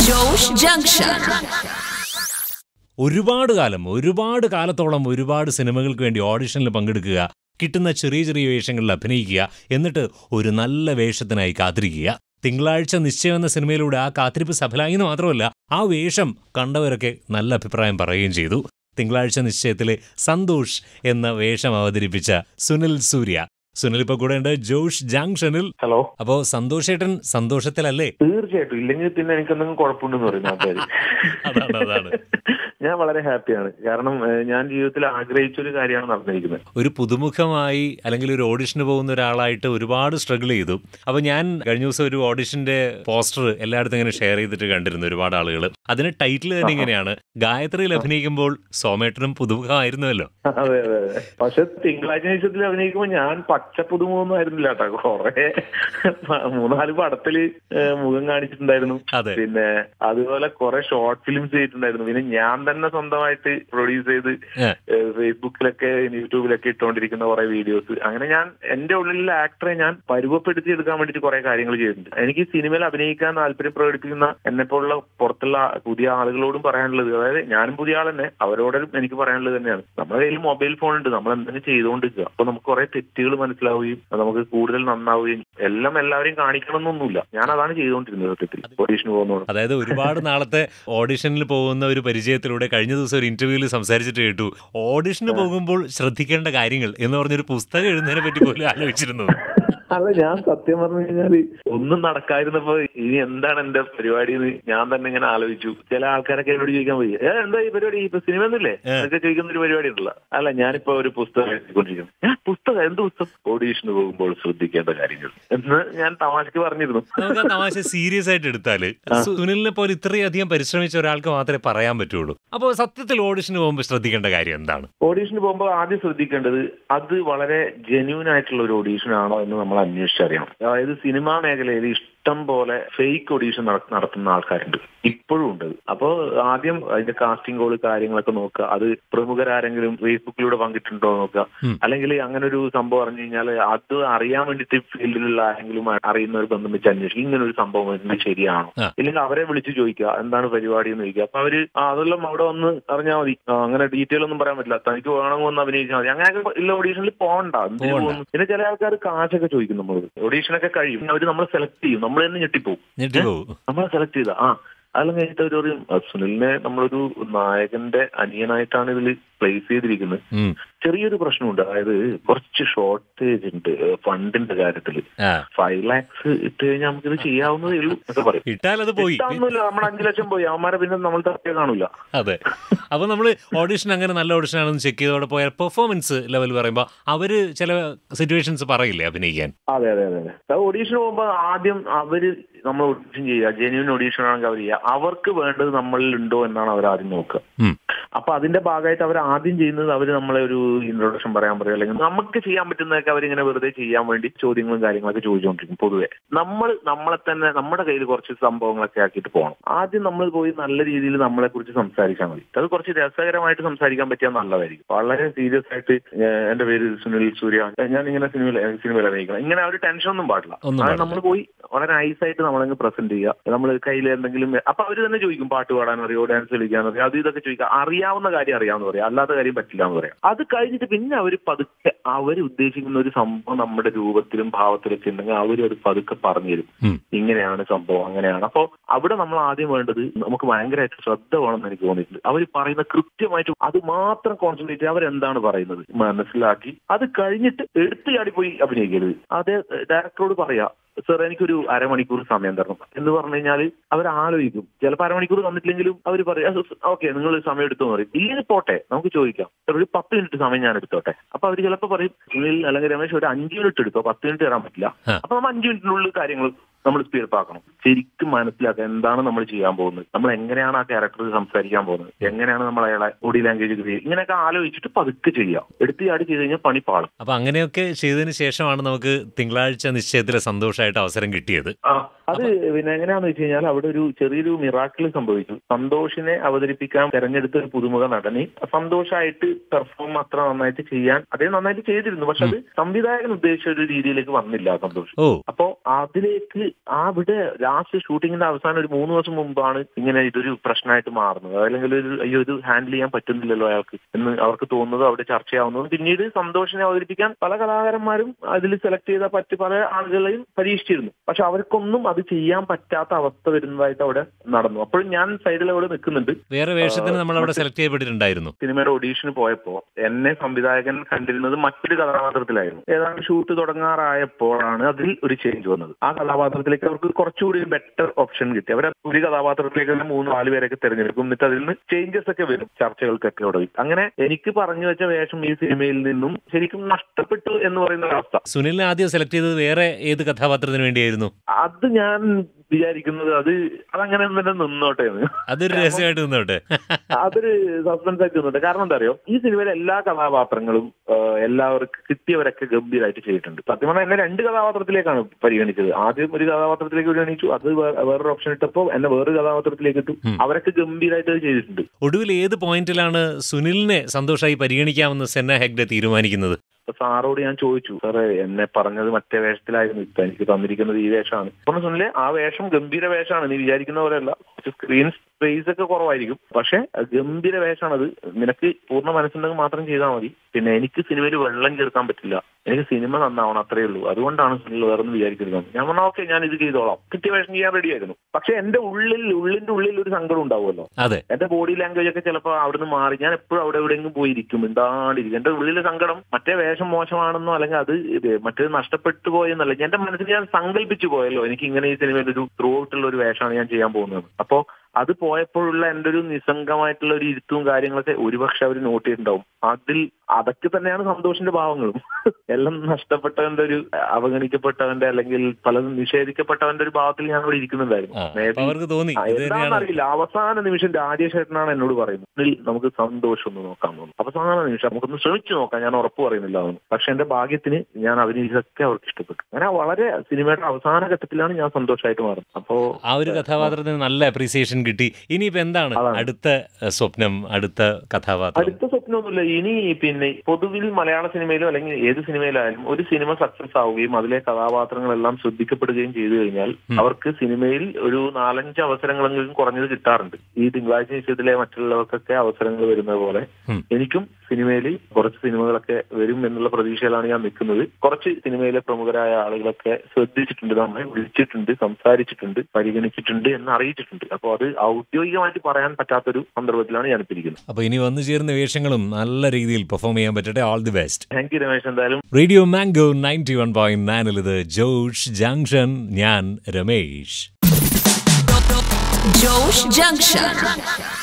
Josh Junction. ഒരുപാട് കാലം ഒരുപാട് കാലത്തോളം ഒരുപാട് സിനിമകൾക്ക് വേണ്ടി ഓഡിഷനിൽ പങ്കെടുക്കുക കിട്ടുന്ന ചെറിയ ചെറിയ വേഷങ്ങളിൽ അഭിനയിക്കുക എന്നിട്ട് ഒരു നല്ല വേഷത്തിനായി കാത്തിരിക്കുക തിങ്കളാഴ്ച നിശ്ചയം എന്ന സിനിമയിലൂടെ ആ കാത്തിരിപ്പ് സഫലമായി എന്ന് മാത്രമല്ല ആ വേഷം കണ്ടവരൊക്കെ നല്ല അഭിപ്രായം പറയുകയും ചെയ്തു തിങ്കളാഴ്ച നിശ്ചയത്തിലെ സന്തോഷ് എന്ന വേഷം അവതരിപ്പിച്ച സുനിൽ സൂര്യ സുനിൽ ഇപ്പൊ കൂടെ ഉണ്ട് ജോഷ് ജംഗ്ഷനിൽ ഹലോ അപ്പോ സന്തോഷേട്ടൻ സന്തോഷത്തിലല്ലേ തീർച്ചയായിട്ടും ഇല്ലെങ്കിൽ പിന്നെ എനിക്ക് എന്തെങ്കിലും കുഴപ്പമുണ്ടെന്ന് പറയും നാട്ടുകാർ അതാണ് അതാണ് ഞാൻ വളരെ ഹാപ്പിയാണ് കാരണം ഏഹ്, ഞാൻ ജീവിതത്തിൽ ആഗ്രഹിച്ച ഒരു കാര്യമാണ് നടന്നിരിക്കുന്നത് ഒരു പുതുമുഖമായി അല്ലെങ്കിൽ ഒരു ഓഡിഷന് പോകുന്ന ഒരാളായിട്ട് ഒരുപാട് സ്ട്രഗിൾ ചെയ്തു അപ്പൊ ഞാൻ കഴിഞ്ഞ ദിവസം ഒരു ഓഡിഷന്റെ പോസ്റ്റർ എല്ലായിടത്തും ഇങ്ങനെ ഷെയർ ചെയ്തിട്ട് കണ്ടിരുന്നു ഒരുപാട് ആളുകൾ അതിന് ടൈറ്റിൽ തന്നെ ഇങ്ങനെയാണ് ഗായത്രിയിൽ അഭിനയിക്കുമ്പോൾ സോമേട്ടനും പുതുമുഖമായിരുന്നുവല്ലോ അതെ അതെ അതെ പക്ഷെ തിങ്കളാഴ്ച നിമിഷത്തിൽ അഭിനയിക്കുമ്പോൾ ഞാൻ പച്ച പുതുമുഖമൊന്നും ആയിരുന്നില്ല കേട്ടോ കൊറേ മൂന്നാല് പടത്തില് ഏഹ്, മുഖം കാണിച്ചിട്ടുണ്ടായിരുന്നു അതെ പിന്നെ അതുപോലെ കുറെ ഷോർട്ട് ഫിലിംസ് ചെയ്തിട്ടുണ്ടായിരുന്നു പിന്നെ ഞാൻ തന്നെ സ്വന്തമായിട്ട് പ്രൊഡ്യൂസ് ചെയ്ത് ഏ. ഏഹ്, ഫേസ്ബുക്കിലൊക്കെ യൂട്യൂബിലൊക്കെ ഇട്ടുകൊണ്ടിരിക്കുന്ന കുറെ വീഡിയോസ് അങ്ങനെ ഞാൻ എന്റെ ഉള്ളിലുള്ള ആക്ടറെ ഞാൻ പരുവപ്പെടുത്തി എടുക്കാൻ വേണ്ടിയിട്ട് കുറെ കാര്യങ്ങൾ ചെയ്തിട്ടുണ്ട് എനിക്ക് സിനിമയിൽ അഭിനയിക്കാൻ താല്പര്യം പ്രകടിപ്പിക്കുന്ന എന്നെ പോലുള്ള പുറത്തുള്ള പുതിയ ആളുകളോടും പറയാനുള്ളത് അതായത് ഞാനും പുതിയ ആൾ തന്നെ അവരോടും എനിക്ക് പറയാനുള്ളത് തന്നെയാണ് നമ്മുടെ കയ്യിൽ മൊബൈൽ ഫോൺ ഉണ്ട് നമ്മൾ എന്തെങ്കിലും ചെയ്തുകൊണ്ടിരിക്കുക അപ്പൊ നമുക്ക് കുറെ തെറ്റുകൾ മനസ്സിലാവുകയും അത് നമുക്ക് കൂടുതൽ നന്നാവുകയും എല്ലാം എല്ലാവരെയും കാണിക്കണം എന്നൊന്നുമില്ല ഞാൻ അതാണ് ചെയ്തുകൊണ്ടിരുന്നത് സത്യത്തിൽ ഓഡീഷന് പോകുന്നതോട് അതായത് ഒരുപാട് നാളത്തെ ഓഡിഷനിൽ പോകുന്ന ഒരു പരിചയത്തിലൂടെ കഴിഞ്ഞ ദിവസം ഒരു ഇന്റർവ്യൂവിൽ സംസാരിച്ചിട്ട് കേട്ടു ഓഡിഷന് പോകുമ്പോൾ ശ്രദ്ധിക്കേണ്ട കാര്യങ്ങൾ എന്ന് പറഞ്ഞൊരു പുസ്തകം എഴുതുന്നതിനെ പറ്റി പോലും ആലോചിച്ചിരുന്നത് അല്ല ഞാൻ സത്യം പറഞ്ഞു കഴിഞ്ഞാല് ഒന്നും നടക്കാതിരുന്നപ്പോ ഇനി എന്താണ് എന്റെ പരിപാടി എന്ന് ഞാൻ തന്നെ ഇങ്ങനെ ആലോചിച്ചു ചില ആൾക്കാരൊക്കെ എന്നോട് ചോദിക്കാൻ പോയി ഏ എന്താ ഈ പരിപാടി ഇപ്പൊ സിനിമ ഒന്നുമില്ലേ എന്നൊക്കെ ചോദിക്കുന്ന ഒരു പരിപാടി ഉണ്ടല്ലോ അല്ല ഞാനിപ്പോ ഒരു പുസ്തകം എഴുതിക്കൊണ്ടിരിക്കുന്നു ഏ പുസ്തകം എന്ത് പുസ്തകം ഓഡീഷന് പോകുമ്പോൾ ശ്രദ്ധിക്കേണ്ട കാര്യങ്ങൾ എന്ന് ഞാൻ തമാശക്ക് പറഞ്ഞിരുന്നു നമുക്ക് ആ തമാശ സീരിയസ് ആയിട്ട് എടുത്താല് സുനിലിനെ പോലെ ഇത്രയധികം പരിശ്രമിച്ച ഒരാൾക്ക് മാത്രമേ പറയാൻ പറ്റുള്ളൂ അപ്പോൾ സത്യത്തിൽ ഓഡിഷന് പോകുമ്പോൾ ശ്രദ്ധിക്കേണ്ട കാര്യം എന്താണ് ഓഡീഷന് പോകുമ്പോൾ ആദ്യം ശ്രദ്ധിക്കേണ്ടത് അത് വളരെ ജെന്യൂൻ ആയിട്ടുള്ള ഒരു ഓഡീഷൻ ആണോ എന്ന് നമ്മൾ അന്വേഷിച്ചറിയണം അതായത് സിനിമാ മേഖലയിൽ ഇഷ്ടം പോലെ ഫേക്ക് ഓഡീഷൻ നടത്തുന്ന ആൾക്കാരുണ്ട് ഇപ്പോഴും ഉണ്ട് അപ്പോ ആദ്യം അതിന്റെ കാസ്റ്റിംഗ് കോള് കാര്യങ്ങളൊക്കെ നോക്കുക അത് പ്രമുഖരാരെങ്കിലും ഫേസ്ബുക്കിലൂടെ പങ്കിട്ടുണ്ടോ നോക്കുക ഉം. അല്ലെങ്കിൽ അങ്ങനെ ഒരു സംഭവം അറിഞ്ഞു കഴിഞ്ഞാൽ അത് അറിയാൻ വേണ്ടിയിട്ട് ഫീൽഡിലുള്ള ആരെങ്കിലും അറിയുന്നവർ ബന്ധം വെച്ച് അന്വേഷിക്കും ഇങ്ങനെ ഒരു സംഭവം വരുന്നത് ശരിയാണോ ആ. ഇല്ലെങ്കിൽ അവരെ വിളിച്ച് ചോദിക്കുക എന്താണ് പരിപാടി എന്ന് ചോദിക്കുക അപ്പൊ അവര് ആ, അതെല്ലാം അവിടെ വന്ന് അറിഞ്ഞാൽ മതി ആ, അങ്ങനെ ഡീറ്റെയിൽ ഒന്നും പറയാൻ പറ്റില്ല തനിക്ക് വേണമെങ്കിൽ ഒന്ന് അഭിനയിച്ചാൽ മതി അങ്ങനെയൊക്കെ ഇല്ല ഓഡീഷനിൽ പോകണ്ട എന്തിനു പോകണ്ട. പോകുന്നു? പിന്നെ ചില ആൾക്കാർ കാശൊക്കെ ചോദിക്കും നമ്മൾ ഓഡീഷനൊക്കെ കഴിയും അവർ നമ്മളെ സെലക്ട് ചെയ്യും നമ്മൾ തന്നെ ഞെട്ടിപ്പോവും ഞെട്ടിപ്പോവും നമ്മളെ സെലക്ട് ചെയ്ത ആ അതെല്ലാം കഴിഞ്ഞിട്ട് അവർ പറയും "ആ, സുനിലിനെ നമ്മളൊരു നായകന്റെ അനിയനായിട്ടാണ് ഇതിൽ പ്ലേസ് ചെയ്തിരിക്കുന്നത് ഉം. ചെറിയൊരു പ്രശ്നമുണ്ട് അതായത് കുറച്ച് ഷോർട്ടേജ് ഉണ്ട് ഫണ്ടിന്റെ കാര്യത്തിൽ ആ ഫൈവ് ലാക്സ് ഇട്ട് കഴിഞ്ഞാൽ നമുക്കിത് ചെയ്യാവുന്നതേ ഉള്ളൂ എന്നൊക്കെ പറയും ഇട്ടാൽ അത് പോയി ഇട്ടാവുന്നില്ല നമ്മൾ അഞ്ചു ലക്ഷം പോയി അവന്മാരെ പിന്നെ നമ്മൾ തപ്പിയ കാണൂല അതെ അപ്പൊ നമ്മൾ ഓഡിഷൻ അങ്ങനെ നല്ല ഓഡിഷൻ ആണെന്ന് ചെക്ക് ചെയ്തോടെ പോയാൽ പെർഫോമൻസ് ലെവൽ പറയുമ്പോൾ അവര് ചില സിറ്റുവേഷൻസ് പറയില്ലേ അഭിനയിക്കാൻ അതെ അതെ അതെ അതെ ഓഡീഷൻ പോകുമ്പോൾ ആദ്യം അവര് നമ്മൾ ഓഡീഷൻ ചെയ്യുക ജെന്യൂൻ ഓഡീഷൻ ആണെങ്കിൽ അവർ ചെയ്യുക അവർക്ക് വേണ്ടത് നമ്മളിൽ ഉണ്ടോ എന്നാണ് അവർ ആദ്യം നോക്കുക ഉം. അപ്പൊ അതിന്റെ ഭാഗമായിട്ട് അവർ ആദ്യം ചെയ്യുന്നത് അവർ നമ്മളെ ഒരു ഇൻട്രൊഡക്ഷൻ പറയാൻ പറയും അല്ലെങ്കിൽ നമുക്ക് ചെയ്യാൻ പറ്റുന്നതൊക്കെ അവരിങ്ങനെ വെറുതെ ചെയ്യാൻ വേണ്ടി ചോദ്യങ്ങളും കാര്യങ്ങളൊക്കെ ചോദിച്ചുകൊണ്ടിരിക്കും പൊതുവെ നമ്മൾ നമ്മളെ തന്നെ നമ്മുടെ കയ്യിൽ കുറച്ച് സംഭവങ്ങളൊക്കെ ആക്കിയിട്ട് പോകണം ആദ്യം നമ്മൾ പോയി നല്ല രീതിയിൽ നമ്മളെ കുറിച്ച് സംസാരിച്ചാൽ മതി അത് കുറച്ച് രസകരമായിട്ട് സംസാരിക്കാൻ പറ്റിയാൽ നല്ലതായിരിക്കും വളരെ സീരിയസ് ആയിട്ട് ഏഹ്, എന്റെ പേര് സുനിൽ സൂര്യ ഞാൻ ഇങ്ങനെ സിനിമയിൽ സിനിമയിൽ അഭിനയിക്കണം ഇങ്ങനെ ആ ഒരു ടെൻഷൻ ഒന്നും പാടില്ല ഒന്നും അത് പാടില്ല. നമ്മൾ പോയി വളരെ നൈസായിട്ട് നമ്മളങ്ങ് പ്രസന്റ് ചെയ്യുക നമ്മൾ കയ്യിൽ എന്തെങ്കിലും അപ്പൊ അവർ തന്നെ ചോദിക്കും പാട്ട് പാടാൻ അറിയോ ഡാൻസ് കളിക്കാൻ അറിയോ അത് ഇതൊക്കെ ചോദിക്കുക അറിയാവുന്ന കാര്യം അറിയാമെന്ന് പറയാം അല്ലാത്ത കാര്യം പറ്റില്ല എന്ന് പറയാം അത് കഴിഞ്ഞിട്ട് പിന്നെ അവർ പതുക്കെ അവർ ഉദ്ദേശിക്കുന്ന ഒരു സംഭവം നമ്മുടെ രൂപത്തിലും ഭാവത്തിലൊക്കെ ഉണ്ടെങ്കിൽ അവർ അത് പതുക്കെ പറഞ്ഞു തരും ഉം. ഇങ്ങനെയാണ് സംഭവം അങ്ങനെയാണ് അപ്പോൾ അവിടെ നമ്മൾ ആദ്യം വേണ്ടത് നമുക്ക് ഭയങ്കരമായിട്ട് ശ്രദ്ധ വേണമെന്ന് എനിക്ക് തോന്നിയിട്ടുണ്ട് അവർ പറയുന്ന കൃത്യമായിട്ട് അത് മാത്രം കോൺസെൻട്രേറ്റ് ചെയ്ത് അവരെന്താണ് പറയുന്നത് മനസ്സിലാക്കി അത് കഴിഞ്ഞിട്ട് എടുത്തു ചാടി പോയി അഭിനയിക്കരുത് അതേ ഡയറക്ടറോട് പറയാ സർ എനിക്കൊരു അരമണിക്കൂർ സമയം തരണം എന്ന് പറഞ്ഞു കഴിഞ്ഞാൽ അവർ ആലോചിക്കും ചിലപ്പോൾ അരമണിക്കൂർ തന്നിട്ടില്ലെങ്കിലും അവർ പറയും ഓക്കെ നിങ്ങൾ സമയം എടുത്തു എന്ന് പറയും ഇല്ലെങ്കിൽ പോട്ടെ നമുക്ക് ചോദിക്കാം "സർ, ഒരു പത്ത് മിനിറ്റ് സമയം ഞാൻ എടുത്തോട്ടെ അപ്പൊ അവർ ചിലപ്പോൾ പറയും സുനിൽ അല്ലെങ്കിൽ രമേശ് ഒരു അഞ്ച് മിനിറ്റ് എടുത്തോ പത്ത് മിനിറ്റ് തരാൻ പറ്റില്ല ആ. അപ്പൊ നമ്മൾ അഞ്ച് മിനിറ്റിനുള്ളിൽ കാര്യങ്ങൾ നമ്മൾ സ്പീഡപ്പ് ആക്കണം ശരിക്കും മനസ്സിലാക്കുക എന്താണ് നമ്മൾ ചെയ്യാൻ പോകുന്നത് നമ്മൾ എങ്ങനെയാണ് ആ ക്യാരക്ടർ സംസാരിക്കാൻ പോകുന്നത് എങ്ങനെയാണ് നമ്മൾ അയാളെ ബോഡി ലാംഗ്വേജ് ചെയ്യുക ഇങ്ങനെയൊക്കെ ആലോചിച്ചിട്ട് പതുക്കെ ചെയ്യാം എടുത്ത് ചാടി ചെയ്ത് കഴിഞ്ഞാൽ പണി പാളും അപ്പൊ അങ്ങനെയൊക്കെ ചെയ്തതിന് ശേഷമാണ് നമുക്ക് തിങ്കളാഴ്ച നിശ്ചയത്തിലെ സന്തോഷമായിട്ട് അവസരം കിട്ടിയത് ആ അത് പിന്നെ എങ്ങനെയാന്ന് വെച്ച് കഴിഞ്ഞാൽ അവിടെ ഒരു ചെറിയൊരു മിറാക്കിൾ സംഭവിച്ചു സന്തോഷിനെ അവതരിപ്പിക്കാൻ തെരഞ്ഞെടുത്ത ഒരു പുതുമുഖ നടനെ സന്തോഷമായിട്ട് പെർഫോം അത്ര നന്നായിട്ട് ചെയ്യാൻ അദ്ദേഹം നന്നായിട്ട് ചെയ്തിരുന്നു പക്ഷെ അത് സംവിധായകൻ ഉദ്ദേശിച്ച ഒരു രീതിയിലേക്ക് വന്നില്ല സന്തോഷ് ഓ അപ്പോ അതിലേക്ക് അവിടെ ലാസ്റ്റ് ഷൂട്ടിങ്ങിന്റെ അവസാനം ഒരു മൂന്ന് ദിവസം മുമ്പാണ് ഇങ്ങനെ ഇതൊരു പ്രശ്നമായിട്ട് മാറുന്നത് അല്ലെങ്കിൽ ഒരു അയ്യോ ഇത് ഹാൻഡിൽ ചെയ്യാൻ പറ്റുന്നില്ലല്ലോ അയാൾക്ക് എന്ന് അവർക്ക് തോന്നുന്നത് അവിടെ ചർച്ചയാവുന്നതും പിന്നീട് സന്തോഷിനെ അവതരിപ്പിക്കാൻ പല കലാകാരന്മാരും അതിൽ സെലക്ട് ചെയ്ത പറ്റി പല ആളുകളെയും പരീക്ഷിച്ചിരുന്നു പക്ഷെ അവർക്കൊന്നും അത് ചെയ്യാൻ പറ്റാത്ത അവസ്ഥ വരുന്നതായിട്ട് അവിടെ നടന്നു അപ്പോഴും ഞാൻ സൈഡിൽ അവിടെ നിൽക്കുന്നുണ്ട് വേറെ വേഷത്തിന് നമ്മൾ അവിടെ സെലക്ട് ചെയ്യപ്പെട്ടിട്ടുണ്ടായിരുന്നു സിനിമയുടെ ഓഡീഷന് പോയപ്പോ എന്നെ സംവിധായകൻ കണ്ടിരുന്നത് മറ്റൊരു കഥാപാത്രത്തിലായിരുന്നു ഏതാണ്ട് ഷൂട്ട് തുടങ്ങാറായപ്പോഴാണ് അതിൽ ഒരു ചേഞ്ച് വന്നത് ആ കഥാപാത്രത്തിലേക്ക് അവർക്ക് കുറച്ചുകൂടി ഒരു ബെറ്റർ ഓപ്ഷൻ കിട്ടി അവർ ഒരു കഥാപാത്രത്തിലേക്ക് തന്നെ മൂന്ന് നാല് പേരൊക്കെ തിരഞ്ഞെടുക്കും എന്നിട്ട് അതിൽ നിന്ന് ചേഞ്ചസ് ഒക്കെ വരും ചർച്ചകൾക്കൊക്കെ തുടങ്ങി അങ്ങനെ എനിക്ക് പറഞ്ഞു വെച്ച വേഷം ഈ സിനിമയിൽ നിന്നും ശരിക്കും നഷ്ടപ്പെട്ടു എന്ന് പറയുന്ന ഒരു അവസ്ഥ സുനിലിനെ ആദ്യം സെലക്ട് ചെയ്തത് വേറെ ഏത് കഥാപാത്രത്തിന് വേണ്ടിയായിരുന്നു അത് ഞാൻ വിചാരിക്കുന്നത് അത് അതങ്ങനെ തന്നെ നിന്നോട്ടെ എന്ന് അതൊരു രഹസ്യമായിട്ട് നിന്നോട്ടെ അതൊരു സസ്പെൻസ് ആയിട്ട് നിന്നുണ്ട് കാരണം എന്താ അറിയോ ഈ സിനിമയിലെ എല്ലാ കഥാപാത്രങ്ങളും ആ, എല്ലാവർക്കും കിട്ടിയവരൊക്കെ ഗംഭീരമായിട്ട് ചെയ്തിട്ടുണ്ട് സത്യം പറഞ്ഞാൽ എന്നെ രണ്ട് കഥാപാത്രത്തിലേക്കാണ് പരിഗണിച്ചത് ആദ്യം ഒരു കഥാപാത്രത്തിലേക്ക് പരിഗണിച്ചു അത് വേ- വേറൊരു ഓപ്ഷൻ ഇട്ടപ്പോൾ എന്നെ വേറൊരു കഥാപാത്രത്തിലേക്ക് ഇട്ടു ഉം. അവരൊക്കെ ഗംഭീരമായിട്ട് അത് ചെയ്തിട്ടുണ്ട് ഒടുവിൽ ഏത് പോയിന്റിലാണ് സുനിലിനെ സന്തോഷമായി പരിഗണിക്കാമെന്ന് സെന്ന ഹെഗ്ഡെ തീരുമാനിക്കുന്നത് അപ്പൊ സാറോട് ഞാൻ ചോദിച്ചു സാറേ എന്നെ പറഞ്ഞത് മറ്റേ വേഷത്തിലായിരുന്നു ഇപ്പൊ എനിക്ക് തന്നിരിക്കുന്നത് ഈ വേഷമാണ് അപ്പൊ സുനിലെ ആ വേഷം ഗംഭീര വേഷമാണ് നീ വിചാരിക്കുന്ന പോലെയല്ല കുറച്ച് സ്ക്രീൻ സ്പേസ് ഒക്കെ കുറവായിരിക്കും പക്ഷെ ഗംഭീര വേഷമാണത് നിനക്ക് പൂർണ്ണ മനസ്സുണ്ടെങ്കിൽ മാത്രം ചെയ്താൽ മതി പിന്നെ എനിക്ക് സിനിമയിൽ വെള്ളം ചേർക്കാൻ പറ്റില്ല എനിക്ക് സിനിമ നന്നാവണം അത്രേ ഉള്ളൂ അതുകൊണ്ടാണ് സുനിൽ വേറൊന്നും വിചാരിക്കരുത് ഞാൻ പറഞ്ഞാൽ ഓക്കെ ഞാൻ ഇത് ചെയ്തോളാം കിട്ടിയ വേഷം ചെയ്യാൻ റെഡി ആയിരുന്നു പക്ഷെ എന്റെ ഉള്ളിൽ ഉള്ളിന്റെ ഉള്ളിൽ ഒരു സങ്കടം ഉണ്ടാവുമല്ലോ അതെ എന്റെ ബോഡി ലാംഗ്വേജ് ഒക്കെ ചിലപ്പോൾ അവിടുന്ന് മാറി ഞാൻ എപ്പോഴും അവിടെ എവിടെയെങ്കിലും പോയിരിക്കും മിണ്ടാണ്ടിരിക്കും എന്റെ ഉള്ളിലെ സങ്കടം മറ്റേ വേഷം മോശമാണെന്നോ അല്ലെങ്കിൽ അത് ഇത് മറ്റേത് നഷ്ടപ്പെട്ടു പോയെന്നല്ല എന്റെ മനസ്സിൽ ഞാൻ സങ്കല്പിച്ചു പോയല്ലോ എനിക്ക് ഇങ്ങനെ ഈ സിനിമയിൽ ഒരു ത്രൂ ഔട്ടുള്ള ഒരു വേഷമാണ് ഞാൻ ചെയ്യാൻ പോകുന്നത് അപ്പോ അത് പോയപ്പോഴുള്ള എന്റെ ഒരു നിസ്സംഗമായിട്ടുള്ള ഒരു ഇരുത്തും കാര്യങ്ങളൊക്കെ ഒരുപക്ഷെ അവർ നോട്ട് ചെയ്തിട്ടുണ്ടാവും അതിൽ അതൊക്കെ തന്നെയാണ് സന്തോഷിന്റെ ഭാവങ്ങളും എല്ലാം നഷ്ടപ്പെട്ടവന്റെ ഒരു അവഗണിക്കപ്പെട്ടവന്റെ അല്ലെങ്കിൽ പലതും നിഷേധിക്കപ്പെട്ടവന്റെ ഒരു ഭാവത്തിൽ ഞാൻ അവിടെ ഇരിക്കുന്നുണ്ടായിരുന്നു ആ, Maybe അപ്പൊ അവർക്ക് തോന്നി ആ, ഇത് തന്നെയാണ് എന്താണെന്നറിയില്ല അവസാന നിമിഷം രാജേഷേട്ടനാണ് എന്നോട് പറയുന്നത് "സുനിൽ, നമുക്ക് സന്തോഷം ഒന്ന് നോക്കാൻ തോന്നുന്നു അവസാന നിമിഷം നമുക്കൊന്ന് ശ്രമിച്ചു നോക്കാം ഞാൻ ഉറപ്പ് പറയുന്നില്ല അതൊന്നും പക്ഷെ എന്റെ ഭാഗ്യത്തിന് ഞാൻ അഭിനയിച്ചതൊക്കെ അവർക്ക് ഇഷ്ടപ്പെട്ടു അങ്ങനെ വളരെ സിനിമയുടെ അവസാന ഘട്ടത്തിലാണ് ഞാൻ സന്തോഷമായിട്ട് മാറുന്നത് അപ്പോ ആ ഒരു കഥാപാത്രത്തിന് നല്ല അപ്രീസിയേഷൻ കിട്ടി ഇനിയിപ്പോ എന്താണ് അതാണ്. അടുത്ത ഏഹ്, സ്വപ്നം അടുത്ത കഥാപാത്രം അടുത്ത സ്വപ്നമൊന്നുമില്ല ഇനി പിന്നെ പൊതുവിൽ മലയാള സിനിമയിലും അല്ലെങ്കിൽ ഏത് സിനിമയിലായാലും ഒരു സിനിമ സക്സസ് ആവുകയും അതിലെ കഥാപാത്രങ്ങളെല്ലാം ശ്രദ്ധിക്കപ്പെടുകയും ചെയ്തു കഴിഞ്ഞാൽ ഉം. അവർക്ക് സിനിമയിൽ ഒരു നാലഞ്ച് അവസരങ്ങളെങ്കിലും കുറഞ്ഞത് കിട്ടാറുണ്ട് ഈ തിങ്കളാഴ്ച നിശ്ചയത്തിലെ മറ്റുള്ളവർക്കൊക്കെ അവസരങ്ങൾ വരുന്നത് പോലെ ഉം. എനിക്കും സിനിമയിൽ കുറച്ച് സിനിമകളൊക്കെ വരും എന്നുള്ള പ്രതീക്ഷയിലാണ് ഞാൻ നിൽക്കുന്നത് കുറച്ച് സിനിമയിലെ പ്രമുഖരായ ആളുകളൊക്കെ ശ്രദ്ധിച്ചിട്ടുണ്ട് നമ്മളെ വിളിച്ചിട്ടുണ്ട് സംസാരിച്ചിട്ടുണ്ട് പരിഗണിച്ചിട്ടുണ്ട് എന്ന് അറിയിച്ചിട്ടുണ്ട് അപ്പോൾ അത് ഔദ്യോഗികമായിട്ട് പറയാൻ പറ്റാത്തൊരു സന്ദർഭത്തിലാണ് ഞാനിപ്പോൾ ഇരിക്കുന്നത് അപ്പൊ ഇനി വന്നു ചേരുന്ന വേഷങ്ങളും നല്ല രീതിയിൽ പെർഫോം ചെയ്യാൻ പറ്റട്ടെ all the best thank you Ramesh എന്തായാലും radio mango ninety one point നയനിൽ ഇത് ജോഷ് ജംഗ്ഷൻ ഞാൻ രമേശ് Josh Junction.